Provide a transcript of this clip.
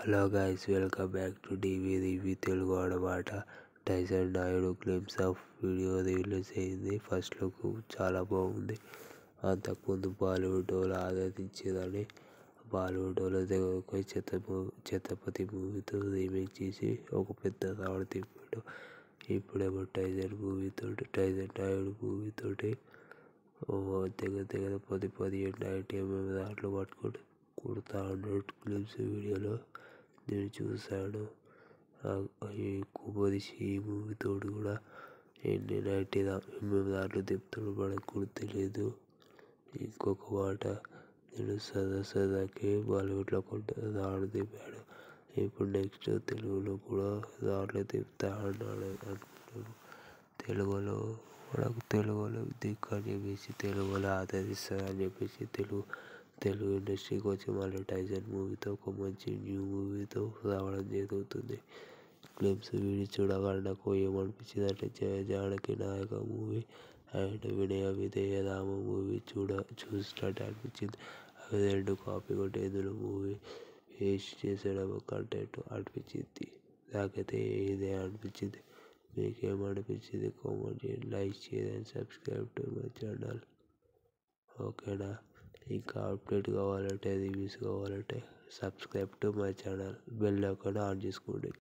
hello guys welcome back to DV review Telugu అనమాట Tyson Naidu clips of video release అయింది first look చాలా బాగుంది అంతకుముందు బాలీవుడ్ వాళ్ళు ఆదరించేదని బాలీవుడ్ వాళ్ళ దగ్గరకు పోయి చెత్త మూవీ ఛత్రపతి మూవీతో రీమేక్ చేసి ఒక పెద్ద రావణ తిప్పాడు ఇప్పుడేమో టైజన్ మూవీతో టైజన్ నాయుడు మూవీతోటి దగ్గర దగ్గర పది పదిహేను నైన్టీ ఎంఎం దాంట్లో పట్టుకొని కుడతా ఉన్నాడు క్లిప్స్ వీడియోలో నేను చూశాను ఈ కుమరిషి ఈ మూవీతో కూడా ఎన్ని నైన్టీ ఎంఎం దాంట్లో తిప్పుతాడు మనకు కూడా తెలియదు ఇంకొక మాట నేను సదా సదాకి బాలీవుడ్లో కొంత దాడు తిప్పాడు ఇప్పుడు నెక్స్ట్ తెలుగులో కూడా దాంట్లో తిప్పుతా అన్నాడు అనుకుంటాను తెలుగులో మనకు తెలుగులో దిక్కు అని చెప్పేసి తెలుగులో ఆదరిస్తారని చెప్పేసి తెలుగు తెలుగు ఇండస్ట్రీకి వచ్చి మళ్ళీ టైజన్ మూవీతో ఒక మంచి న్యూ మూవీతో రావడం జరుగుతుంది క్లిప్స్ వీడియో చూడగానే నాకు ఏమనిపించింది అంటే జయ జానకి నాయక మూవీ అండ్ వినయ విధేయ రామ మూవీ చూడ చూసినట్టు అనిపించింది అవి రెండు కాపీ కొట్టి ఇందులో మూవీ వేస్ట్ చేసడం కంటెంట్ అనిపించింది నాకైతే ఇదే అనిపించింది మీకేమనిపించింది కామెంట్ చేయండి లైక్ చేయండి సబ్స్క్రైబ్ టు మై ఛానల్ ఓకేనా ఇంకా అప్డేట్ కావాలంటే రివ్యూస్ కావాలంటే subscribe to my channel bell icon on చేసుకోండి